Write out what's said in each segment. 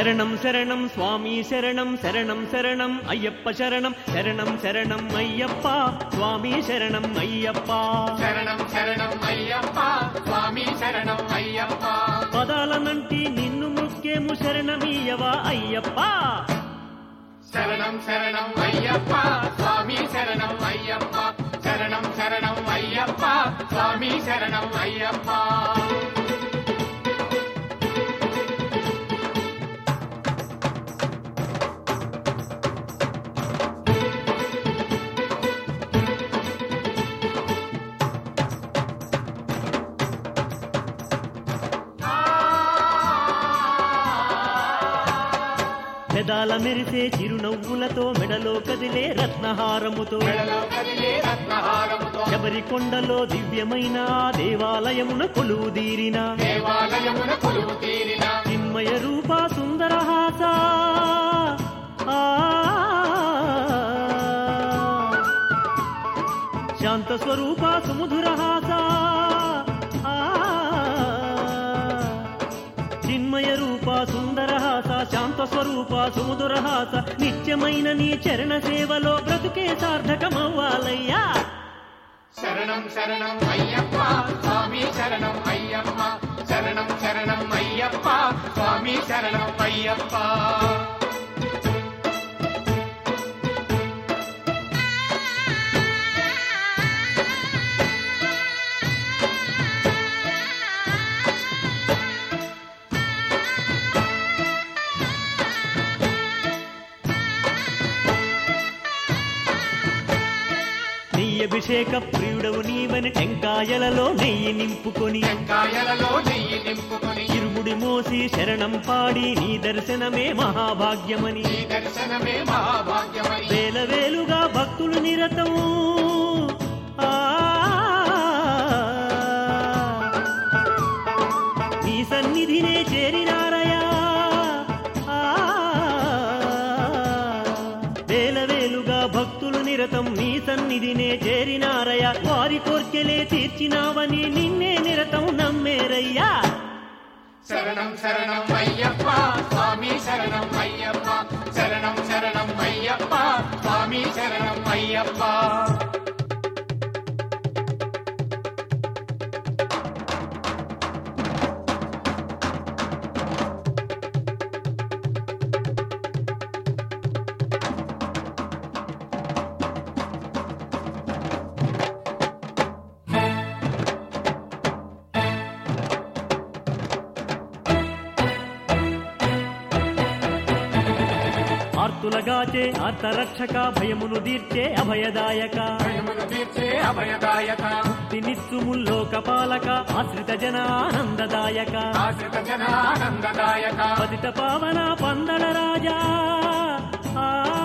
శరణం శరణం స్వామి శరణం శరణం శరణం అయ్యప్ప శరణం శరణం శరణం అయ్యప్ప స్వామి శరణం అయ్యప్ప శరణం శరణం అయ్యప్ప స్వామి శరణం అయ్యప్ప పదాలనంటి నిన్ను ముఖ్యము శరణమీయవా అయ్యప్ప శరణం శరణం అయ్యప్ప స్వామి శరణం అయ్యప్ప శరణం శరణం అయ్యప్ప స్వామి శరణం అయ్యప్ప పెదాల మెరిసే చిరునవ్వులతో మెడలో కదిలే రత్నహారముతో మెడలో కదిలే రత్నహారముతో శబరి కొండలో దివ్యమైన ఆ దేవాలయమున కొలువుదీరిన దేవాలయమున కొలువు తీరిన చిన్మయ రూప సుందరహాస ఆ. శాంత స్వరూప సుమధురహాస ఆ. చిన్మయ రూప సుందరహాస శాంత స్వరూప సుమధురహాస నిత్యమైన నీ చరణ సేవలో బ్రతుకే సార్థకమవ్వాలయ్యా శరణం శరణం అయ్యప్ప స్వామి శరణం అయ్యప్ప శరణం శరణం అయ్యప్ప స్వామి శరణం అయ్యప్ప నెయ్యి అభిషేక ప్రియుడవు నీవని టెంకాయలలో నెయ్యి నింపుకొని టెంకాయలలో నెయ్యి నింపుకొని ఇరుముడి మోసి శరణం పాడి నీ దర్శనమే మహాభాగ్యమని ఈ దర్శనమే మహాభాగ్యమని వేల వేలుగా భక్తులు నిరతం ఆ నీ సన్నిధినే చేరినారయా ఆ వేల వేలుగా భక్తులు నిరతం నీ సన్నిధినే చేరినారయ్యా వారి కోర్కెలే తీర్చినావని నిన్నే నిరతం నమ్మేరయ్యా శరణం శరణం అయ్యప్ప స్వామి శరణం అయ్యప్ప శరణం శరణం అయ్యప్ప స్వామి శరణం అయ్యప్ప ఆర్తులగాచే ఆర్తరక్షక భయమును దీర్చే అభయదాయక భయమును తీర్చే అభయదాయక తినిత్తుముల్లో కపాలక ఆశ్రిత జన ఆనందదాయక ఆశ్రిత జనానందదాయక పతిత పావన పందల రాజా ఆ.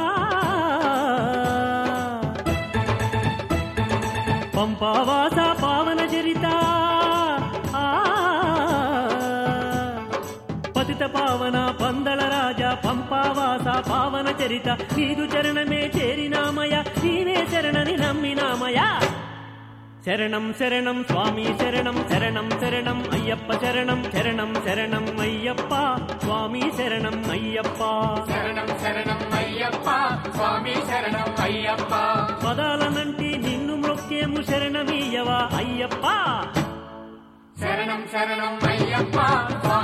పంపావాస పావన చరిత ఆ. పతిత పావన పందల రాజా పంపావాస పావన చరిత నీదు చరణమే చేరినామయ నీవే శరణని నమ్మినామయా శరణం శరణం స్వామి శరణం శరణం శరణం అయ్యప్ప శరణం శరణం శరణం అయ్యప్ప స్వామి శరణం అయ్యప్ప శరణం శరణం అయ్యప్ప స్వామి శరణం అయ్యప్ప పదాలనంటి నిన్ను మొక్కేము శరణమీయవా అయ్యప్ప శరణం శరణం అయ్యప్ప స్వామి